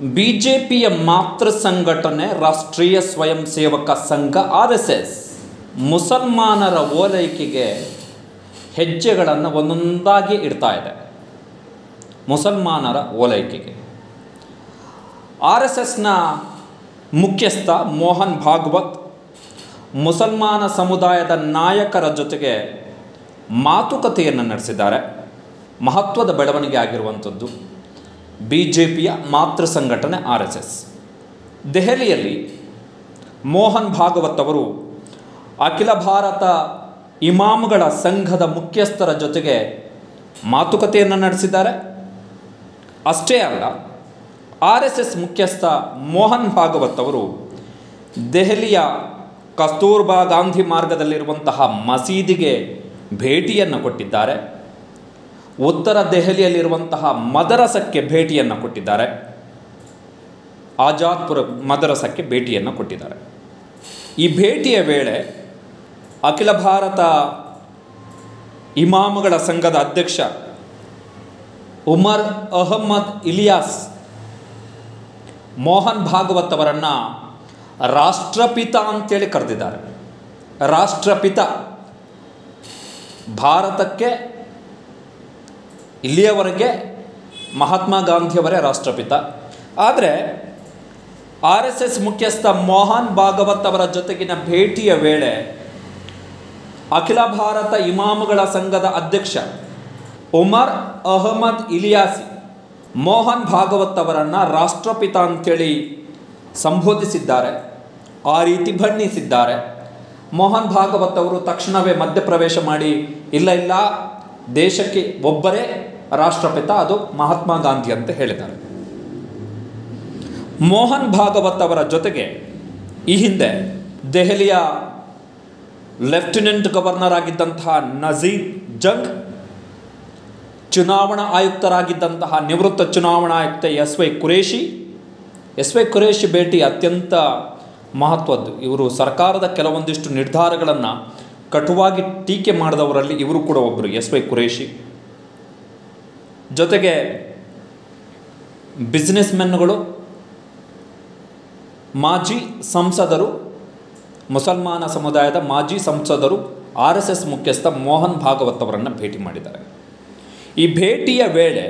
B J ಪಿಯ ಮಾತೃ ಸಂಘಟನೆ ರಾಷ್ಟ್ರೀಯ ಸ್ವಯಂ ಸೇವಕ ಸಂಘ ಆರ್ ಎಸ್ ಎಸ್ ಮುಸಲ್ಮಾನರ ಓಲೈಕೆಗೆ ಹೆಜ್ಜೆಗಳನ್ನು ಒಂದೊಂದಾಗಿ ಇಡ್ತಾ ಇದೆ ಮುಸಲ್ಮಾನರ ಓಲೈಕೆಗೆ ಆರ್ ಎಸ್ ಎಸ್ನ ಮುಖ್ಯಸ್ಥ ಮೋಹನ್ ಭಾಗವತ್ ಮುಸಲ್ಮಾನ ಸಮುದಾಯದ ನಾಯಕರ ಜೊತೆಗೆ ಮಾತುಕತೆಯನ್ನು ನಡೆಸಿದ್ದಾರೆ ಮಹತ್ವದ ಬೆಳವಣಿಗೆ ಆಗಿರುವಂಥದ್ದು ಬಿ ಜೆ ಪಿಯ ಮಾತೃ ಸಂಘಟನೆ ಆರ್ ಎಸ್ ಎಸ್ ದೆಹಲಿಯಲ್ಲಿ ಮೋಹನ್ ಭಾಗವತ್ ಅವರು ಅಖಿಲ ಭಾರತ ಇಮಾಮ್ಗಳ ಸಂಘದ ಮುಖ್ಯಸ್ಥರ ಜೊತೆಗೆ ಮಾತುಕತೆಯನ್ನು ನಡೆಸಿದ್ದಾರೆ ಅಷ್ಟೇ ಅಲ್ಲ ಆರ್ ಎಸ್ ಎಸ್ ಮುಖ್ಯಸ್ಥ ಮೋಹನ್ ಭಾಗವತ್ ಅವರು ದೆಹಲಿಯ ಕಸ್ತೂರ್ಬಾ ಗಾಂಧಿ ಮಾರ್ಗದಲ್ಲಿರುವಂತಹ ಮಸೀದಿಗೆ ಭೇಟಿಯನ್ನು ಕೊಟ್ಟಿದ್ದಾರೆ ಉತ್ತರ ದೆಹಲಿಯಲ್ಲಿರುವಂತಹ ಮದರಸಕ್ಕೆ ಭೇಟಿಯನ್ನು ಕೊಟ್ಟಿದ್ದಾರೆ ಆಜಾದ್ಪುರ ಮದರಸಕ್ಕೆ ಭೇಟಿಯನ್ನು ಕೊಟ್ಟಿದ್ದಾರೆ ಈ ಭೇಟಿಯ ವೇಳೆ ಅಖಿಲ ಭಾರತ ಇಮಾಮಗಳ ಸಂಘದ ಅಧ್ಯಕ್ಷ ಉಮರ್ ಅಹಮ್ಮದ್ ಇಲಿಯಾಸ್ ಮೋಹನ್ ಭಾಗವತ್ ಅವರನ್ನು ರಾಷ್ಟ್ರಪಿತ ಅಂತೇಳಿ ಕರೆದಿದ್ದಾರೆ ರಾಷ್ಟ್ರಪಿತ ಭಾರತಕ್ಕೆ ಇಲ್ಲಿಯವರೆಗೆ ಮಹಾತ್ಮ ಗಾಂಧಿಯವರೇ ರಾಷ್ಟ್ರಪಿತ ಆದರೆ ಆರ್ ಎಸ್ ಎಸ್ ಮುಖ್ಯಸ್ಥ ಮೋಹನ್ ಭಾಗವತ್ ಅವರ ಜೊತೆಗಿನ ಭೇಟಿಯ ವೇಳೆ ಅಖಿಲ ಭಾರತ ಇಮಾಮುಗಳ ಸಂಘದ ಅಧ್ಯಕ್ಷ ಉಮರ್ ಅಹಮದ್ ಇಲಿಯಾಸಿ ಮೋಹನ್ ಭಾಗವತ್ ಅವರನ್ನು ರಾಷ್ಟ್ರಪಿತ ಅಂತೇಳಿ ಸಂಬೋಧಿಸಿದ್ದಾರೆ ಆ ರೀತಿ ಬಣ್ಣಿಸಿದ್ದಾರೆ ಮೋಹನ್ ಭಾಗವತ್ ಅವರು ತಕ್ಷಣವೇ ಮಧ್ಯಪ್ರವೇಶ ಮಾಡಿ ಇಲ್ಲ ಇಲ್ಲ ದೇಶಕ್ಕೆ ಒಬ್ಬರೇ ರಾಷ್ಟ್ರಪಿತ ಅದು ಮಹಾತ್ಮ ಗಾಂಧಿ ಅಂತ ಹೇಳಿದ್ದಾರೆ ಮೋಹನ್ ಭಾಗವತ್ ಅವರ ಜೊತೆಗೆ ಈ ಹಿಂದೆ ದೆಹಲಿಯ ಲೆಫ್ಟಿನೆಂಟ್ ಗವರ್ನರ್ ಆಗಿದ್ದಂತಹ ನಜೀರ್ ಜಂಗ್ ಚುನಾವಣಾ ಆಯುಕ್ತರಾಗಿದ್ದಂತಹ ನಿವೃತ್ತ ಚುನಾವಣಾ ಆಯುಕ್ತ S Y Qureshi S Y Qureshi ಭೇಟಿ ಅತ್ಯಂತ ಮಹತ್ವದ್ದು ಇವರು ಸರ್ಕಾರದ ಕೆಲವೊಂದಿಷ್ಟು ನಿರ್ಧಾರಗಳನ್ನು ಕಟುವಾಗಿ ಟೀಕೆ ಮಾಡಿದವರಲ್ಲಿ ಇವರು ಕೂಡ ಒಬ್ಬರು ಎಸ್ ವೈ ಕುರೇಶಿ ಜೊತೆಗೆ ಬಿಸ್ನೆಸ್ ಮೆನ್ಗಳು ಮಾಜಿ ಸಂಸದರು ಮುಸಲ್ಮಾನ ಸಮುದಾಯದ ಮಾಜಿ ಸಂಸದರು ಆರ್ ಎಸ್ ಎಸ್ ಮುಖ್ಯಸ್ಥ ಮೋಹನ್ ಭಾಗವತ್ ಅವರನ್ನು ಭೇಟಿ ಮಾಡಿದ್ದಾರೆ ಈ ಭೇಟಿಯ ವೇಳೆ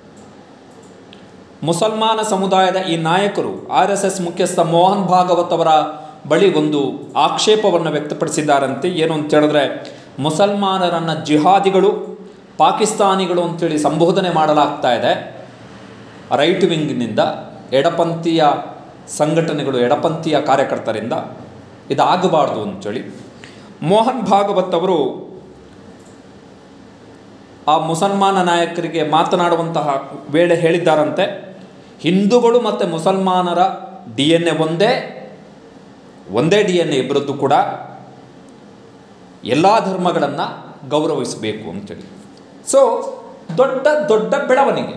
ಮುಸಲ್ಮಾನ ಸಮುದಾಯದ ಈ ನಾಯಕರು ಆರ್ ಎಸ್ ಎಸ್ ಮುಖ್ಯಸ್ಥ ಮೋಹನ್ ಭಾಗವತ್ ಅವರ ಬಳಿ ಒಂದು ಆಕ್ಷೇಪವನ್ನು ವ್ಯಕ್ತಪಡಿಸಿದ್ದಾರಂತೆ ಏನು ಅಂತ ಹೇಳಿದ್ರೆ ಮುಸಲ್ಮಾನರನ್ನು ಜಿಹಾದಿಗಳು ಪಾಕಿಸ್ತಾನಿಗಳು ಅಂತೇಳಿ ಸಂಬೋಧನೆ ಮಾಡಲಾಗ್ತಾ ಇದೆ ರೈಟ್ ವಿಂಗ್ನಿಂದ ಎಡಪಂಥೀಯ ಸಂಘಟನೆಗಳು ಎಡಪಂಥೀಯ ಕಾರ್ಯಕರ್ತರಿಂದ ಇದಾಗಬಾರ್ದು ಅಂತೇಳಿ ಮೋಹನ್ ಭಾಗವತ್ ಅವರು ಆ ಮುಸಲ್ಮಾನ ನಾಯಕರಿಗೆ ಮಾತನಾಡುವಂತಹ ವೇಳೆ ಹೇಳಿದ್ದಾರಂತೆ ಹಿಂದೂಗಳು ಮತ್ತು ಮುಸಲ್ಮಾನರ ಡಿ ಎನ್ ಎ ಒಂದೇ ಒಂದೇ ಡಿ ಎನ್ ಎ ಇಬ್ಬರದ್ದು ಕೂಡ ಎಲ್ಲ ಧರ್ಮಗಳನ್ನು ಗೌರವಿಸಬೇಕು ಅಂತೇಳಿ ಸೊ ದೊಡ್ಡ ದೊಡ್ಡ ಬೆಳವಣಿಗೆ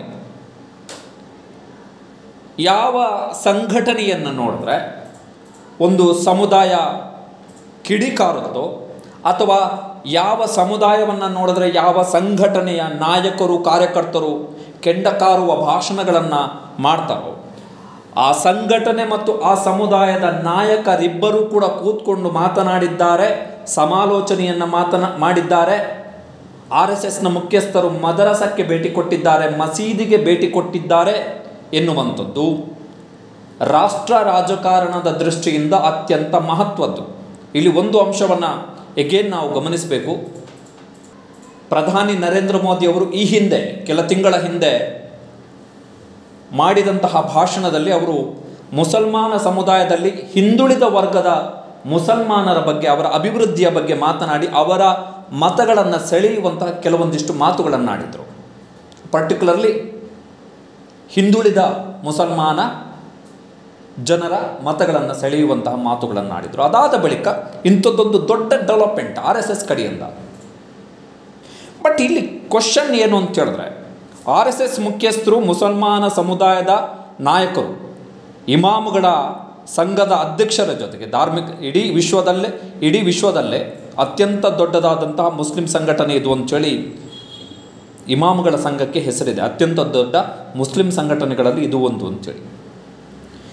ಯಾವ ಸಂಘಟನೆಯನ್ನು ನೋಡಿದ್ರೆ ಒಂದು ಸಮುದಾಯ ಕಿಡಿಕಾರುತ್ತೋ ಅಥವಾ ಯಾವ ಸಮುದಾಯವನ್ನು ನೋಡಿದ್ರೆ ಯಾವ ಸಂಘಟನೆಯ ನಾಯಕರು ಕಾರ್ಯಕರ್ತರು ಕೆಂಡಕಾರುವ ಭಾಷಣಗಳನ್ನು ಮಾಡ್ತಾರೋ ಆ ಸಂಘಟನೆ ಮತ್ತು ಆ ಸಮುದಾಯದ ನಾಯಕರಿಬ್ಬರೂ ಕೂಡ ಕೂತ್ಕೊಂಡು ಮಾತನಾಡಿದ್ದಾರೆ ಸಮಾಲೋಚನೆಯನ್ನು ಮಾತನಾ ಮಾಡಿದ್ದಾರೆ ಆರ್ ಎಸ್ ಎಸ್ನ ಮುಖ್ಯಸ್ಥರು ಮದರಸಕ್ಕೆ ಭೇಟಿ ಕೊಟ್ಟಿದ್ದಾರೆ ಮಸೀದಿಗೆ ಭೇಟಿ ಕೊಟ್ಟಿದ್ದಾರೆ ಎನ್ನುವಂಥದ್ದು ರಾಷ್ಟ್ರ ರಾಜಕಾರಣದ ದೃಷ್ಟಿಯಿಂದ ಅತ್ಯಂತ ಮಹತ್ವದ್ದು ಇಲ್ಲಿ ಒಂದು ಅಂಶವನ್ನು ಎಗೇನ್ ನಾವು ಗಮನಿಸಬೇಕು ಪ್ರಧಾನಿ ನರೇಂದ್ರ ಮೋದಿ ಅವರು ಈ ಹಿಂದೆ ಕೆಲ ತಿಂಗಳ ಹಿಂದೆ ಮಾಡಿದಂತಹ ಭಾಷಣದಲ್ಲಿ ಅವರು ಮುಸಲ್ಮಾನ ಸಮುದಾಯದಲ್ಲಿ ಹಿಂದುಳಿದ ವರ್ಗದ ಮುಸಲ್ಮಾನರ ಬಗ್ಗೆ ಅವರ ಅಭಿವೃದ್ಧಿಯ ಬಗ್ಗೆ ಮಾತನಾಡಿ ಅವರ ಮತಗಳನ್ನು ಸೆಳೆಯುವಂತಹ ಕೆಲವೊಂದಿಷ್ಟು ಮಾತುಗಳನ್ನಾಡಿದರು ಪರ್ಟಿಕ್ಯುಲರ್ಲಿ ಹಿಂದುಳಿದ ಮುಸಲ್ಮಾನ ಜನರ ಮತಗಳನ್ನು ಸೆಳೆಯುವಂತಹ ಮಾತುಗಳನ್ನಾಡಿದರು ಅದಾದ ಬಳಿಕ ಇಂಥದ್ದೊಂದು ದೊಡ್ಡ ಡೆವಲಪ್ಮೆಂಟ್ ಆರ್ ಎಸ್ ಎಸ್ ಕಡೆಯಿಂದ ಬಟ್ ಇಲ್ಲಿ ಕ್ವಶನ್ ಏನು ಅಂತ ಹೇಳಿದ್ರೆ ಆರ್ ಎಸ್ ಎಸ್ ಮುಖ್ಯಸ್ಥರು ಮುಸಲ್ಮಾನ ಸಮುದಾಯದ ನಾಯಕರು ಇಮಾಮುಗಳ ಸಂಘದ ಅಧ್ಯಕ್ಷರ ಜೊತೆಗೆ ಧಾರ್ಮಿಕ ಇಡೀ ವಿಶ್ವದಲ್ಲೇ ಇಡೀ ವಿಶ್ವದಲ್ಲೇ ಅತ್ಯಂತ ದೊಡ್ಡದಾದಂತಹ ಮುಸ್ಲಿಂ ಸಂಘಟನೆ ಇದು ಅಂಥೇಳಿ ಇಮಾಮುಗಳ ಸಂಘಕ್ಕೆ ಹೆಸರಿದೆ ಅತ್ಯಂತ ದೊಡ್ಡ ಮುಸ್ಲಿಂ ಸಂಘಟನೆಗಳಲ್ಲಿ ಇದು ಒಂದು ಅಂತೇಳಿ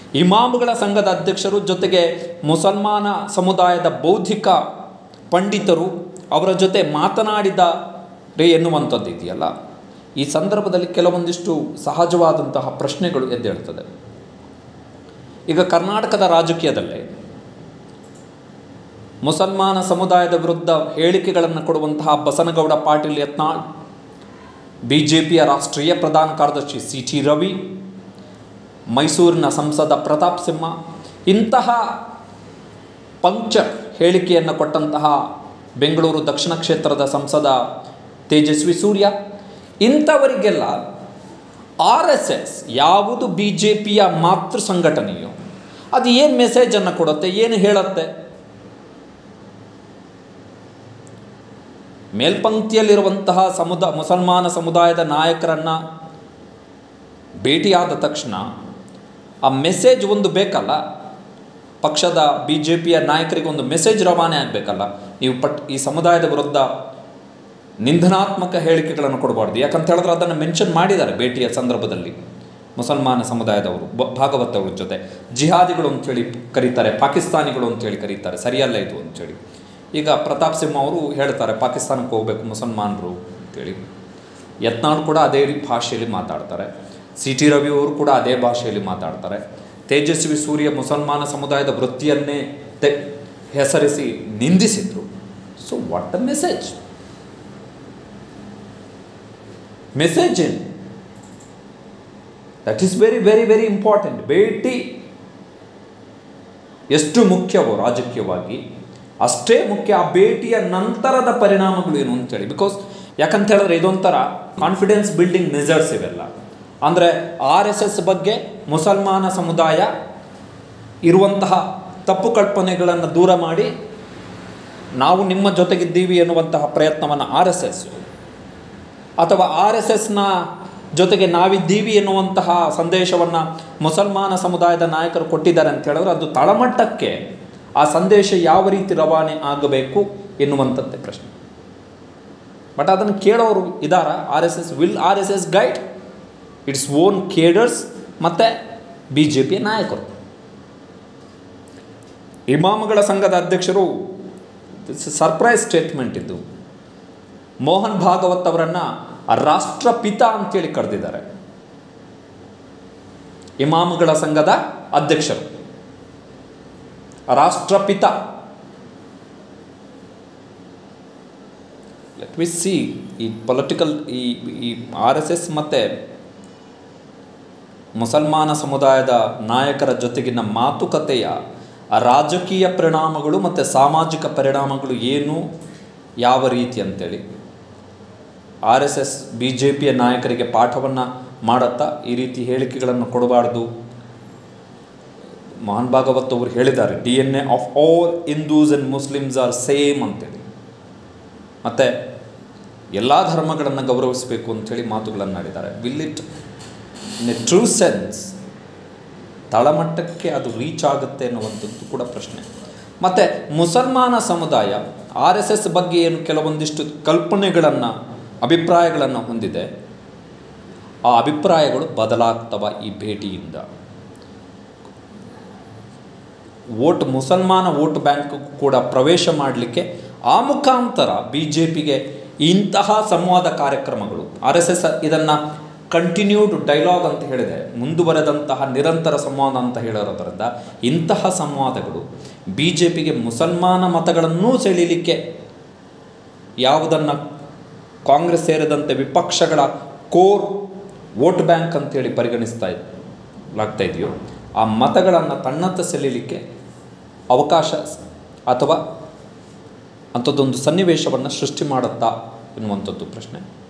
ಇಮಾಮುಗಳ ಸಂಘದ ಅಧ್ಯಕ್ಷರು ಜೊತೆಗೆ ಮುಸಲ್ಮಾನ ಸಮುದಾಯದ ಬೌದ್ಧಿಕ ಪಂಡಿತರು ಅವರ ಜೊತೆ ಮಾತನಾಡಿದರೆ ಎನ್ನುವಂಥದ್ದು ಇದೆಯಲ್ಲ ಈ ಸಂದರ್ಭದಲ್ಲಿ ಕೆಲವೊಂದಿಷ್ಟು ಸಹಜವಾದಂತಹ ಪ್ರಶ್ನೆಗಳು ಎದ್ದೇಳ್ತದೆ ಈಗ ಕರ್ನಾಟಕದ ರಾಜಕೀಯದಲ್ಲೇ ಮುಸಲ್ಮಾನ ಸಮುದಾಯದ ವಿರುದ್ಧ ಹೇಳಿಕೆಗಳನ್ನು ಕೊಡುವಂತಹ ಬಸನಗೌಡ ಪಾಟೀಲ್ ಯತ್ನಾಳ್ ಬಿ ಜೆ ಪಿಯ ರಾಷ್ಟ್ರೀಯ ಪ್ರಧಾನ ಕಾರ್ಯದರ್ಶಿ ಸಿ ಟಿ ರವಿ ಮೈಸೂರಿನ ಸಂಸದ ಪ್ರತಾಪ್ ಸಿಂಹ ಇಂತಹ ಪಂಚ ಹೇಳಿಕೆಯನ್ನು ಕೊಟ್ಟಂತಹ ಬೆಂಗಳೂರು ದಕ್ಷಿಣ ಕ್ಷೇತ್ರದ ಸಂಸದ ತೇಜಸ್ವಿ ಸೂರ್ಯ ಇಂಥವರಿಗೆಲ್ಲ ಆರ್ ಎಸ್ ಎಸ್ ಯಾವುದು ಬಿ ಜೆ ಪಿಯ ಮಾತೃ ಸಂಘಟನೆಯೋ ಅದು ಏನು ಮೆಸೇಜನ್ನು ಕೊಡುತ್ತೆ ಏನು ಹೇಳುತ್ತೆ ಮೇಲ್ಪಂಕ್ತಿಯಲ್ಲಿರುವಂತಹ ಸಮುದ ಮುಸಲ್ಮಾನ ಸಮುದಾಯದ ನಾಯಕರನ್ನು ಭೇಟಿಯಾದ ತಕ್ಷಣ ಆ ಮೆಸೇಜ್ ಒಂದು ಬೇಕಲ್ಲ ಪಕ್ಷದ ಬಿ ಜೆ ಪಿಯ ನಾಯಕರಿಗೆ ಒಂದು ಮೆಸೇಜ್ ರವಾನೆ ಆಗಬೇಕಲ್ಲ ನೀವು ಪಟ್ ಈ ಸಮುದಾಯದ ವಿರುದ್ಧ ನಿಂದನಾತ್ಮಕ ಹೇಳಿಕೆಗಳನ್ನು ಕೊಡಬಾರ್ದು ಯಾಕಂತ ಹೇಳಿದ್ರೆ ಅದನ್ನು ಮೆನ್ಷನ್ ಮಾಡಿದ್ದಾರೆ ಭೇಟಿಯ ಸಂದರ್ಭದಲ್ಲಿ ಮುಸಲ್ಮಾನ ಸಮುದಾಯದವರು ಬ ಭಾಗವತ್ ಅವ್ರ ಜೊತೆ ಜಿಹಾದಿಗಳು ಅಂಥೇಳಿ ಕರೀತಾರೆ ಪಾಕಿಸ್ತಾನಿಗಳು ಅಂಥೇಳಿ ಕರೀತಾರೆ ಸರಿಯಲ್ಲ ಇದು ಅಂಥೇಳಿ ಈಗ ಪ್ರತಾಪ್ ಸಿಂಹ ಅವರು ಹೇಳ್ತಾರೆ ಪಾಕಿಸ್ತಾನಕ್ಕೆ ಹೋಗಬೇಕು ಮುಸಲ್ಮಾನರು ಅಂತೇಳಿ ಯತ್ನಾಳ್ ಕೂಡ ಅದೇ ರೀತಿ ಭಾಷೆಯಲ್ಲಿ ಮಾತಾಡ್ತಾರೆ ಸಿ ಟಿ ರವಿ ಅವರು ಕೂಡ ಅದೇ ಭಾಷೆಯಲ್ಲಿ ಮಾತಾಡ್ತಾರೆ ತೇಜಸ್ವಿ ಸೂರ್ಯ ಮುಸಲ್ಮಾನ ಸಮುದಾಯದ ವೃತ್ತಿಯನ್ನೇ ತೆ ಹೆಸರಿಸಿ ನಿಂದಿಸಿದರು so what uh message message ಏನು that is very very very important ಭೇಟಿ ಎಷ್ಟು ಮುಖ್ಯವೋ ರಾಜಕೀಯವಾಗಿ ಅಷ್ಟೇ ಮುಖ್ಯ ಆ ಭೇಟಿಯ ನಂತರದ ಪರಿಣಾಮಗಳು ಏನು ಅಂತೇಳಿ ಬಿಕಾಸ್ ಯಾಕಂತ ಹೇಳಿದ್ರೆ ಇದೊಂಥರ ಕಾನ್ಫಿಡೆನ್ಸ್ ಬಿಲ್ಡಿಂಗ್ ಮೆಜರ್ಸ್ ಇವೆಲ್ಲ ಅಂದರೆ ಆರ್ ಎಸ್ ಎಸ್ ಬಗ್ಗೆ ಮುಸಲ್ಮಾನ ಸಮುದಾಯ ಇರುವಂತಹ ತಪ್ಪು ಕಲ್ಪನೆಗಳನ್ನು ದೂರ ಮಾಡಿ ನಾವು ನಿಮ್ಮ ಜೊತೆಗಿದ್ದೀವಿ ಎನ್ನುವಂತಹ ಪ್ರಯತ್ನವನ್ನು ಆರ್ ಎಸ್ ಎಸ್ ಅಥವಾ ಆರ್ ಎಸ್ ಎಸ್ನ ಜೊತೆಗೆ ನಾವಿದ್ದೀವಿ ಎನ್ನುವಂತಹ ಸಂದೇಶವನ್ನು ಮುಸಲ್ಮಾನ ಸಮುದಾಯದ ನಾಯಕರು ಕೊಟ್ಟಿದ್ದಾರೆ ಅಂತ ಹೇಳಿದ್ರೆ ಅದು ತಳಮಟ್ಟಕ್ಕೆ ಆ ಸಂದೇಶ ಯಾವ ರೀತಿ ರವಾನೆ ಆಗಬೇಕು ಎನ್ನುವಂಥದ್ದೇ ಪ್ರಶ್ನೆ ಬಟ್ ಅದನ್ನು ಕೇಳೋರು ಇದಾರ R S S will R S S guide its own cadres ಮತ್ತು ಬಿ ಜೆ ಪಿಯ ನಾಯಕರು ಇಮಾಮಗಳ ಸಂಘದ ಅಧ್ಯಕ್ಷರು ಸರ್ಪ್ರೈಸ್ ಸ್ಟೇಟ್ಮೆಂಟ್ ಇದ್ದು ಮೋಹನ್ ಭಾಗವತ್ ಅವರನ್ನು ರಾಷ್ಟ್ರಪಿತ ಅಂತೇಳಿ ಕರೆದಿದ್ದಾರೆ ಇಮಾಮಗಳ ಸಂಘದ ಅಧ್ಯಕ್ಷರು ರಾಷ್ಟ್ರಪಿತ ಲೆಟ್ ವಿ ಸಿ ಈ ಪೊಲಿಟಿಕಲ್ ಈ ಈ ಆರ್ ಎಸ್ ಎಸ್ ಮತ್ತು ಮುಸಲ್ಮಾನ ಸಮುದಾಯದ ನಾಯಕರ ಜೊತೆಗಿನ ಮಾತುಕತೆಯ ರಾಜಕೀಯ ಪರಿಣಾಮಗಳು ಮತ್ತು ಸಾಮಾಜಿಕ ಪರಿಣಾಮಗಳು ಏನು ಯಾವ ರೀತಿ ಅಂತೇಳಿ R S S B J ಪಿಯ ನಾಯಕರಿಗೆ ಪಾಠವನ್ನು ಮಾಡುತ್ತಾ ಈ ರೀತಿ ಹೇಳಿಕೆಗಳನ್ನು ಕೊಡಬಾರ್ದು ಮಹಾನ್ ಭಾಗವತ್ ಅವರು ಹೇಳಿದ್ದಾರೆ D N A of all Hindus and Muslims are same ಅಂತೇಳಿ ಮತ್ತು ಎಲ್ಲ ಧರ್ಮಗಳನ್ನು ಗೌರವಿಸಬೇಕು ಅಂಥೇಳಿ ಮಾತುಗಳನ್ನು ಆಡಿದ್ದಾರೆ will it in a true sense ತಳಮಟ್ಟಕ್ಕೆ ಅದು ರೀಚ್ ಆಗುತ್ತೆ ಅನ್ನುವಂಥದ್ದು ಕೂಡ ಪ್ರಶ್ನೆ ಮತ್ತು ಮುಸಲ್ಮಾನ ಸಮುದಾಯ ಆರ್ ಎಸ್ ಎಸ್ ಬಗ್ಗೆ ಏನು ಕೆಲವೊಂದಿಷ್ಟು ಕಲ್ಪನೆಗಳನ್ನು ಅಭಿಪ್ರಾಯಗಳನ್ನು ಹೊಂದಿದೆ ಆ ಅಭಿಪ್ರಾಯಗಳು ಬದಲಾಗ್ತವ ಈ ಭೇಟಿಯಿಂದ ವೋಟ್ ಮುಸಲ್ಮಾನ ವೋಟ್ ಬ್ಯಾಂಕ್ ಕೂಡ ಪ್ರವೇಶ ಮಾಡಲಿಕ್ಕೆ ಆ ಮುಖಾಂತರ ಬಿ ಜೆ ಪಿಗೆ ಇಂತಹ ಸಂವಾದ ಕಾರ್ಯಕ್ರಮಗಳು ಆರ್ ಎಸ್ ಎಸ್ ಇದನ್ನು ಕಂಟಿನ್ಯೂಡ್ ಡೈಲಾಗ್ ಅಂತ ಹೇಳಿದೆ ಮುಂದುವರೆದಂತಹ ನಿರಂತರ ಸಂವಾದ ಅಂತ ಹೇಳಿರೋದ್ರಿಂದ ಇಂತಹ ಸಂವಾದಗಳು ಬಿ ಜೆ ಪಿಗೆ ಮುಸಲ್ಮಾನ ಮತಗಳನ್ನೂ ಸೆಳೀಲಿಕ್ಕೆ ಯಾವುದನ್ನು ಕಾಂಗ್ರೆಸ್ ಸೇರಿದಂತೆ ವಿಪಕ್ಷಗಳ ಕೋರ್ ವೋಟ್ ಬ್ಯಾಂಕ್ ಅಂತೇಳಿ ಪರಿಗಣಿಸ್ತಾ ಲಾಗ್ತಾ ಇದೆಯೋ ಆ ಮತಗಳನ್ನು ತನ್ನತ್ತ ಸೆಳೀಲಿಕ್ಕೆ ಅವಕಾಶ ಅಥವಾ ಅಂಥದ್ದೊಂದು ಸನ್ನಿವೇಶವನ್ನು ಸೃಷ್ಟಿ ಮಾಡುತ್ತಾ ಎನ್ನುವಂಥದ್ದು ಪ್ರಶ್ನೆ